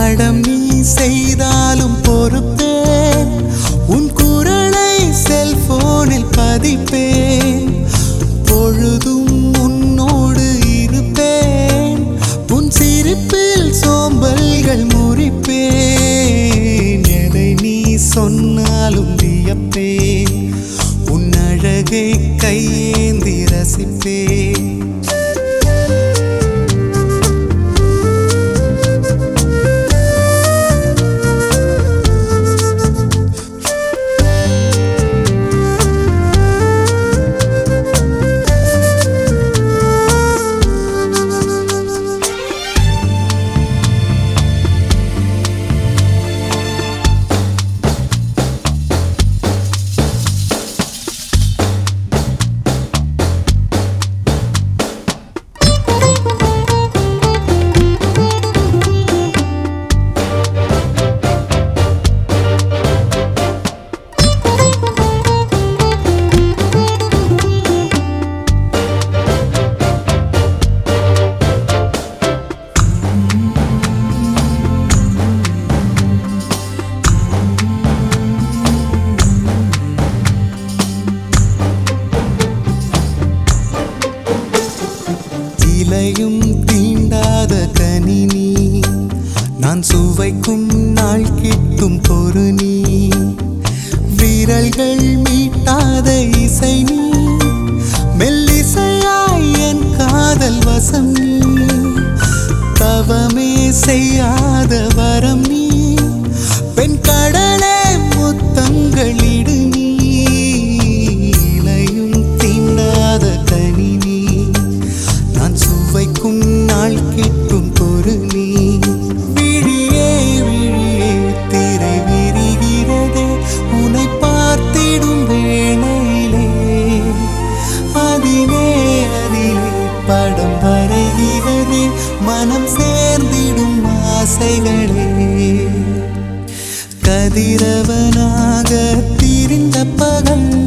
படம் நீ செய்தாலும் பொறுப்பேன் உன் குரலை செல்போனில் பதிப்பேன் பொழுதும் உன்னோடு இருப்பேன் உன் சிரிப்பில் சோம்பல்கள் முறிப்பேன் எதை நீ சொன்னாலும் வியப்பேன் உன் அழகை கையேந்தி ரசிப்பேன் இலையும் தீண்டாத கனினி நான் சுவைக்கும் நாள் கிட்டும் பொறு நீ விரல்கள் மீட்டாத இசை நீ மெல்லிசையாய் என் காதல் வசம் நீ தவமே செய்யாத வரம் நீ பெண் கடலே முத்தங்களிடு நீ இலையும் தீண்டாத கனி நீ நான் சுவைக்கும் நாள் கிட்டும் பொரு நீ விழியே விழியே திரை விரிகிறதே உன்னை பார்த்திடும் வேளையிலே அதிலே அதிலே படம் வரைகிறதே மனம் சேர்ந்திடும் ஆசைகளே கதிரவனாக திரிந்த பகல்